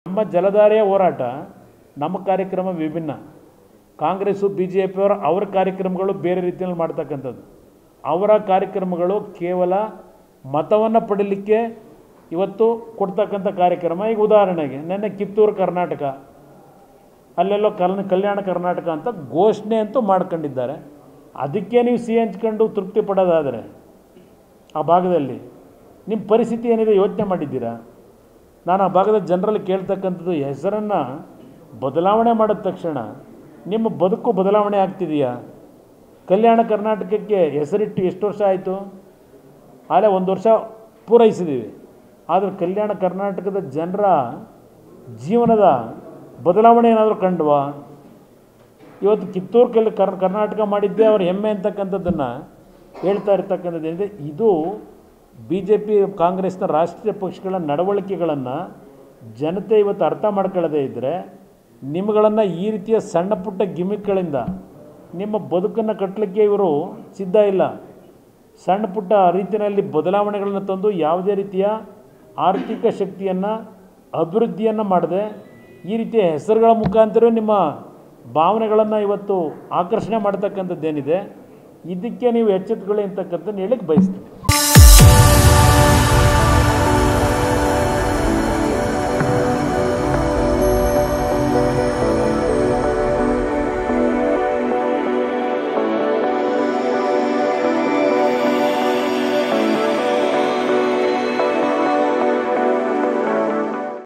ನಮ್ಮ ಜಲಧಾರೆಯ ಹೋರಾಟ ನಮ್ಮ ಕಾರ್ಯಕ್ರಮ ವಿಭಿನ್ನ ಕಾಂಗ್ರೆಸ್ಸು ಬಿ ಜೆ ಪಿಯವರು ಅವರ ಕಾರ್ಯಕ್ರಮಗಳು ಬೇರೆ ರೀತಿಯಲ್ಲಿ ಮಾಡ್ತಕ್ಕಂಥದ್ದು ಅವರ ಕಾರ್ಯಕ್ರಮಗಳು ಕೇವಲ ಮತವನ್ನು ಪಡೀಲಿಕ್ಕೆ ಇವತ್ತು ಕೊಡ್ತಕ್ಕಂಥ ಕಾರ್ಯಕ್ರಮ ಈಗ ಉದಾಹರಣೆಗೆ ನೆನ್ನೆ ಕಿತ್ತೂರು ಕರ್ನಾಟಕ ಅಲ್ಲೆಲ್ಲೋ ಕಲ್ ಕಲ್ಯಾಣ ಕರ್ನಾಟಕ ಅಂತ ಘೋಷಣೆ ಅಂತೂ ಮಾಡ್ಕೊಂಡಿದ್ದಾರೆ ಅದಕ್ಕೆ ನೀವು ಸಿಹಿ ಹಂಚ್ಕೊಂಡು ತೃಪ್ತಿ ಪಡೋದಾದರೆ ಆ ಭಾಗದಲ್ಲಿ ನಿಮ್ಮ ಪರಿಸ್ಥಿತಿ ಏನಿದೆ ಯೋಚನೆ ಮಾಡಿದ್ದೀರಾ ನಾನು ಆ ಭಾಗದ ಜನರಲ್ಲಿ ಕೇಳ್ತಕ್ಕಂಥದ್ದು ಹೆಸರನ್ನು ಬದಲಾವಣೆ ಮಾಡಿದ ತಕ್ಷಣ ನಿಮ್ಮ ಬದುಕು ಬದಲಾವಣೆ ಆಗ್ತಿದೆಯಾ ಕಲ್ಯಾಣ ಕರ್ನಾಟಕಕ್ಕೆ ಹೆಸರಿಟ್ಟು ಎಷ್ಟು ವರ್ಷ ಆಯಿತು ಆಲೇ ಒಂದು ವರ್ಷ ಪೂರೈಸಿದ್ದೀವಿ ಆದರೆ ಕಲ್ಯಾಣ ಕರ್ನಾಟಕದ ಜನರ ಜೀವನದ ಬದಲಾವಣೆ ಏನಾದರೂ ಕಂಡ್ವಾ ಇವತ್ತು ಕಿತ್ತೂರು ಕಲ್ ಕರ್ ಕರ್ನಾಟಕ ಮಾಡಿದ್ದೇ ಅವ್ರ ಹೆಮ್ಮೆ ಅಂತಕ್ಕಂಥದ್ದನ್ನು ಹೇಳ್ತಾ ಇರ್ತಕ್ಕಂಥದ್ದು ಏನಿದೆ ಇದು ಬಿ ಜೆ ಪಿ ಕಾಂಗ್ರೆಸ್ನ ರಾಷ್ಟ್ರೀಯ ಪಕ್ಷಗಳ ನಡವಳಿಕೆಗಳನ್ನು ಜನತೆ ಇವತ್ತು ಅರ್ಥ ಮಾಡ್ಕೊಳ್ಳದೇ ಇದ್ದರೆ ನಿಮ್ಮಗಳನ್ನು ಈ ರೀತಿಯ ಸಣ್ಣ ಪುಟ್ಟ ಗಿಮಿಕ್ಗಳಿಂದ ನಿಮ್ಮ ಬದುಕನ್ನು ಕಟ್ಟಲಿಕ್ಕೆ ಇವರು ಸಿದ್ಧ ಇಲ್ಲ ಸಣ್ಣ ಪುಟ್ಟ ರೀತಿಯಲ್ಲಿ ಬದಲಾವಣೆಗಳನ್ನು ತಂದು ಯಾವುದೇ ರೀತಿಯ ಆರ್ಥಿಕ ಶಕ್ತಿಯನ್ನು ಅಭಿವೃದ್ಧಿಯನ್ನು ಮಾಡದೆ ಈ ರೀತಿಯ ಹೆಸರುಗಳ ಮುಖಾಂತರ ನಿಮ್ಮ ಭಾವನೆಗಳನ್ನು ಇವತ್ತು ಆಕರ್ಷಣೆ ಮಾಡ್ತಕ್ಕಂಥದ್ದೇನಿದೆ ಇದಕ್ಕೆ ನೀವು ಎಚ್ಚೆತ್ತುಕೊಳ್ಳಿ ಅಂತಕ್ಕಂಥದ್ದು ಹೇಳಕ್ಕೆ ಬಯಸ್ತೀನಿ